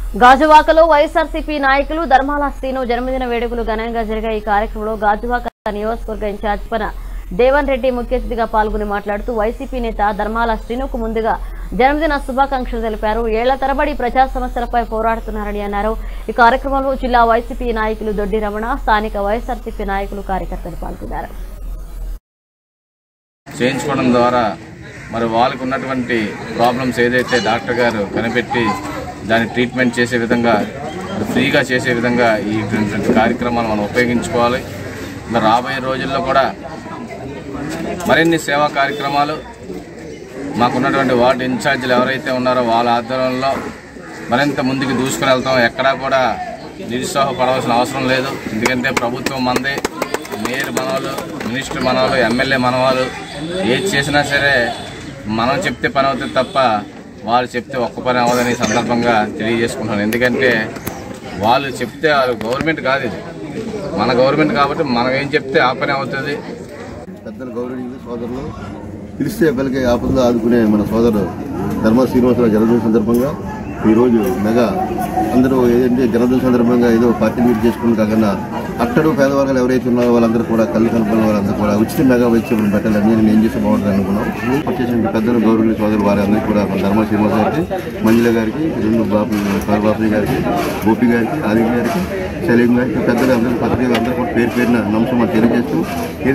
గాజువాకలో వైఎస్ఆర్సీపీ నాయకులు ధర్మాల శ్రీను జన్మదిన వేడుకలు ఘనంగా జరిగాయి ఈ కార్యక్రమంలో గాజువాక నియోజకవర్గ ఇన్ఛార్జ్ పన దేవన్ రెడ్డి ముఖ్య అతిథిగా పాల్గొని మాట్లాడుతూ వైసీపీ నేత ధర్మాల శ్రీనుకు ముందుగా జన్మదిన శుభాకాంక్షలు తెలిపారు ఏళ్ల తరబడి ప్రజా సమస్యలపై పోరాడుతున్నారని అన్నారు ఈ కార్యక్రమంలో జిల్లా వైసీపీ నాయకులు దొడ్డి రమణ స్థానిక వైఎస్ఆర్సీపీ నాయకులు కార్యకర్తలు పాల్గొన్నారు చేయించుకోవడం ద్వారా మరి వాళ్ళకు ఉన్నటువంటి ప్రాబ్లమ్స్ ఏదైతే డాక్టర్ గారు కనిపెట్టి దాన్ని ట్రీట్మెంట్ చేసే విధంగా మరి ఫ్రీగా చేసే విధంగా ఈ ఇటువంటి కార్యక్రమాలు మనం ఉపయోగించుకోవాలి మరి రాబోయే రోజుల్లో కూడా మరిన్ని సేవా కార్యక్రమాలు మాకున్నటువంటి వార్డు ఇన్ఛార్జీలు ఎవరైతే ఉన్నారో వాళ్ళ ఆధ్వర్యంలో మరింత ముందుకు దూసుకుని వెళ్తాం ఎక్కడా కూడా నిరుత్సాహపడవలసిన అవసరం లేదు ఎందుకంటే ప్రభుత్వం మందే మేయర్ మనవాళ్ళు మినిస్టర్ మనవాళ్ళు ఎమ్మెల్యే మనవాళ్ళు ఏది చేసినా సరే మనం చెప్తే పని అవుతుంది తప్ప వాళ్ళు చెప్తే ఒక్క పని అవ్వదని ఈ సందర్భంగా తెలియజేసుకుంటున్నాను ఎందుకంటే వాళ్ళు చెప్తే వాళ్ళు గవర్నమెంట్ కాదు ఇది మన గవర్నమెంట్ కాబట్టి మనం ఏం చెప్తే ఆ పని అవుతుంది పెద్దలు గౌరవనీయులు సోదరులు పిలిస్తే పిల్లకి ఆపదలో ఆదుకునే మన సోదరుడు ధర్మ శ్రీనివాసరావు జన్మదిన సందర్భంగా ఈరోజు మెగా అందరూ ఏదంటే జన్మదిన సందర్భంగా ఏదో పార్టీ మీట్ చేసుకుని కాకుండా అట్టడు పేదవర్గాలు ఎవరైతే ఉన్నారో వాళ్ళందరూ కూడా కళ్ళు కనుక్కున్న వాళ్ళందరూ కూడా ఉచిత మెగా వైద్యం పెట్టాలని నేను ఏం చేస్తే బాగుంటుంది అనుకున్నాం వచ్చేసిన పెద్దలు గౌరవనీయ సోదరులు వారి అందరికీ కూడా మన ధర్మ శ్రీనివాస గారికి మంజుల గారికి రెండు బాబు బాబు గారికి గోపి గారికి ఆది గారికి సలీం గారికి పెద్దలు అందరూ పత్రికలు అందరూ కూడా పేరు పేరున నమస్కారం తెలియజేస్తూ ఏది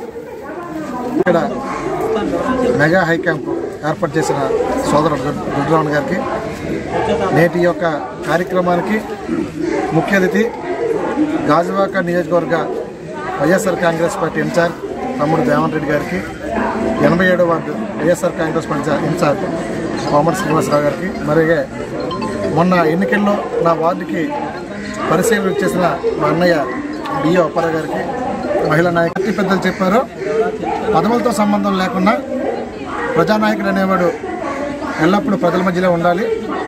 ఇక్కడ మెగా హై క్యాంప్ ఏర్పాటు చేసిన సోదరుడు రుద్రవణ్ గారికి నేటి యొక్క కార్యక్రమానికి ముఖ్య అతిథి గాజువాక నియోజకవర్గ వైఎస్ఆర్ కాంగ్రెస్ పార్టీ ఇన్ఛార్జ్ తమ్ముడు దేవన్ రెడ్డి గారికి ఎనభై ఏడో ward YSR Congress party incharge Komati Srinivasarao గారికి మరిగే మొన్న ఎన్నికల్లో నా వార్డుకి పరిశీలన చేసిన మా అన్నయ్య బిఏ అప్పారావు గారికి మహిళా నాయకులు పెద్దలు చెప్పారు పదవులతో సంబంధం లేకుండా ప్రజానాయకుడు అనేవాడు ఎల్లప్పుడూ ప్రజల మధ్యలో ఉండాలి